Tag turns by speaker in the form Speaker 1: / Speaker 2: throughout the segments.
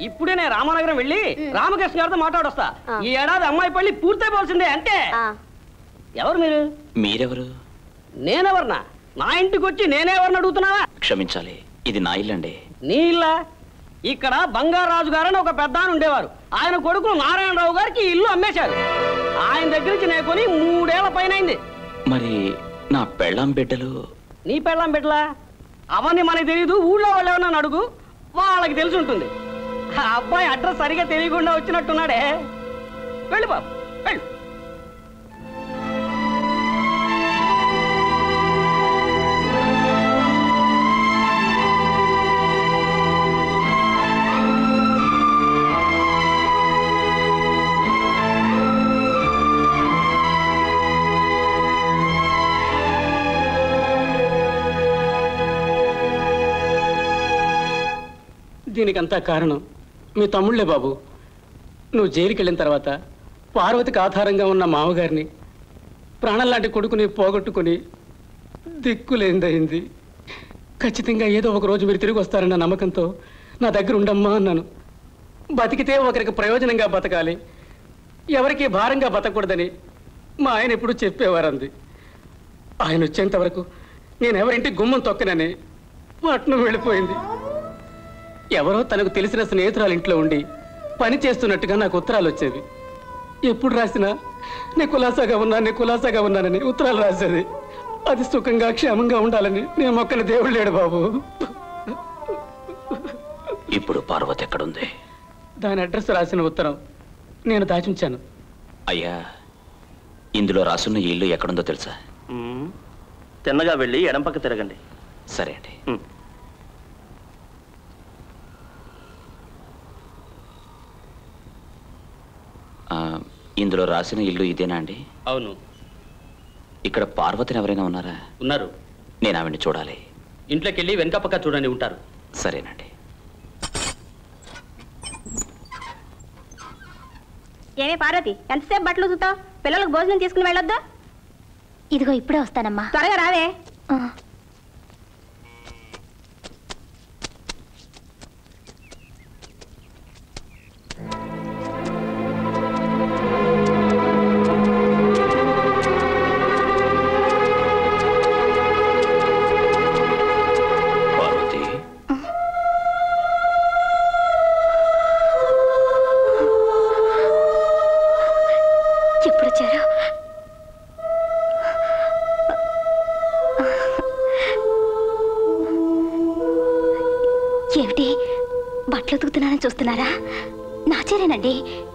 Speaker 1: ఇప్పుడే నేను రామనగరం వెళ్ళి రామకృష్ణ గారితో మాట్లాడొస్తా
Speaker 2: ఆ.
Speaker 1: ఈ ఏడాది అమ్మాయి పెళ్లి పూర్తయిపోవాల్సిందే అంతే
Speaker 2: ఆ,
Speaker 1: ఎవరు మీరు
Speaker 3: మీరెవరు
Speaker 1: నేనెవరనా నా ఇంటికి వచ్చి నేనెవరిని అడుగుతున్నావా
Speaker 3: క్షమించాలి ఇది నా ఇల్లండి
Speaker 1: నీ ఇల్లా ఇక్కడ బంగారాజు గారని ఒక పెద్ద ఆయన ఉండేవారు ఆయన కొడుకు నారాయణరావు గారికి ఈ ఇల్లు అమ్మేశారు ఆయన దగ్గర నుంచి నేను కొని మూడేళ్ల పైన అయింది
Speaker 3: మరి నా పెళ్ళాం బిడ్డలు
Speaker 1: నీ పెళ్ళాం బిడ్డలా అవన్నీ మనకి తెలియదు ఊళ్ళో వాళ్ళు ఎవరన్నా అడుగు వాళ్ళకి తెలిసి ఉంటుంది ఆ అబ్బాయి అడ్రస్ సరిగా తెలియకుండా వచ్చినట్టున్నాడే వెళ్ళు బాబు వెళ్ళు
Speaker 4: దీనికంతా కారణం మీ తమ్ముళ్ళే బాబు నువ్వు జైలుకి వెళ్ళిన తర్వాత పార్వతికి ఆధారంగా ఉన్న మామగారిని ప్రాణం లాంటి కొడుకుని పోగొట్టుకుని దిక్కులేందయింది ఖచ్చితంగా ఏదో ఒక రోజు మీరు తిరిగి వస్తారన్న నమ్మకంతో నా దగ్గర ఉండమ్మా అన్నాను బతికితే ఒకరికి ప్రయోజనంగా బతకాలి ఎవరికి భారంగా బతకూడదని మా ఆయన ఎప్పుడు చెప్పేవారంది ఆయన వచ్చేంత వరకు నేను ఎవరింటి గుమ్మం తొక్కనని పట్నం వెళ్ళిపోయింది ఎవరో తనకు తెలిసిన స్నేహితురాలు ఇంట్లో ఉండి పని చేస్తున్నట్టుగా నాకు ఉత్తరాలు వచ్చేవి ఎప్పుడు రాసినా నీ కులాసాగా ఉన్నా నీ కులాసాగా ఉన్నానని ఉత్తరాలు రాసేది అది సుఖంగా క్షేమంగా ఉండాలని నేను మొక్కని దేవుడు లేడు బాబు
Speaker 3: ఇప్పుడు పార్వతి ఎక్కడుంది
Speaker 4: దాని అడ్రస్ రాసిన ఉత్తరం నేను దాచుంచాను
Speaker 3: అయ్యా ఇందులో రాసున్న ఈ ఇల్లు ఎక్కడుందో తెలుసా
Speaker 5: తిన్నగా వెళ్ళి ఎడం పక్క తిరగండి
Speaker 3: సరే అండి
Speaker 5: ఉమ్.
Speaker 3: ఆ, ఇందులో రాసిన ఇల్లు ఇదేనా అండి
Speaker 1: అవును
Speaker 3: ఇక్కడ పార్వతిని ఎవరైనా ఉన్నారా
Speaker 1: ఉన్నారు
Speaker 3: నేను ఆవిడ్ని చూడాలి
Speaker 1: ఇంట్లోకి వెళ్ళి వెనక పక్క చూడండి ఉంటారు
Speaker 3: సరేనండి
Speaker 2: ఏమే పార్వతి ఎంతసేపు బట్టలు ఉతుకుతావు పిల్లలకు భోజనం తీసుకుని వెళ్ళొద్దా
Speaker 6: ఇదిగో ఇప్పుడే వస్తానమ్మా
Speaker 2: త్వరగా రావే
Speaker 6: ఆ,
Speaker 3: పార్వతి
Speaker 6: ఎప్పుడు వచ్చారు ఏమిటి బట్టలు ఉతుకుతున్నానని చూస్తున్నారా నా చీరేనండి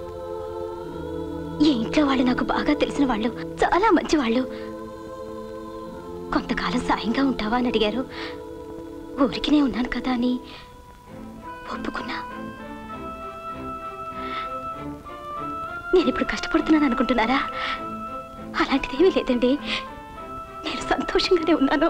Speaker 6: ఈ ఇంట్లో వాళ్ళు నాకు బాగా తెలిసిన వాళ్ళు చాలా మంచి వాళ్ళు కొంతకాలం సాయంగా ఉంటావా అని అడిగారు ఊరికినే ఉన్నాను కదా అని ఒప్పుకున్నా నేను ఇప్పుడు కష్టపడుతున్నాను అనుకుంటున్నారా అలాంటిదేమీ లేదండి నేను సంతోషంగానే ఉన్నాను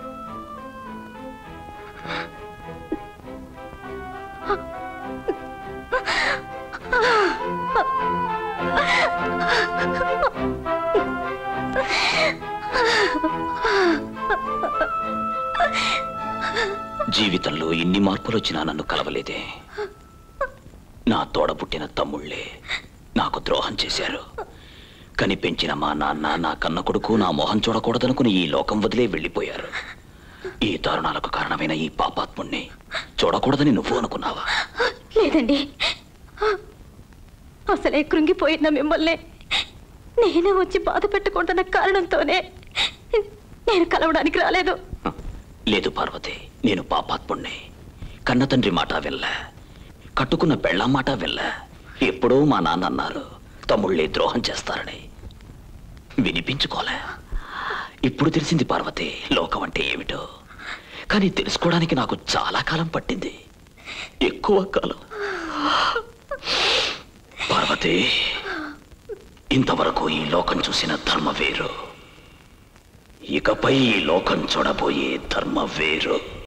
Speaker 3: జీవితంలో ఇన్ని మార్పులు వచ్చినా నన్ను కలవలేదే నా తోడ పుట్టిన తమ్ముళ్ళే నాకు ద్రోహం చేశారు కని పెంచిన మా నాన్న నా కన్న కొడుకు నా మొహం చూడకూడదనుకుని ఈ లోకం వదిలే వెళ్ళిపోయారు ఈ దారుణాలకు కారణమైన ఈ పాపాత్ముణ్ణి చూడకూడదని నువ్వు అనుకున్నావా
Speaker 6: లేదండి అసలే కృంగిపోయిన మిమ్మల్ని నేనే వచ్చి బాధ పెట్టకూడదన్న కారణంతోనే నేను కలవడానికి రాలేదు
Speaker 3: లేదు పార్వతి నేను పాపాత్ముణ్ణి కన్న తండ్రి మాట వెళ్ళ కట్టుకున్న పెళ్ళాం మాట వెళ్ళ ఎప్పుడో మా నాన్న అన్నారు తమ్ముళ్ళే ద్రోహం చేస్తారని వినిపించుకోలే ఇప్పుడు తెలిసింది పార్వతి లోకం అంటే ఏమిటో కానీ తెలుసుకోవడానికి నాకు చాలా కాలం పట్టింది ఎక్కువ కాలం పార్వతి ఇంతవరకు ఈ లోకం చూసిన ధర్మ వేరు ఇకపై ఈ లోకం చూడబోయే ధర్మ వేరు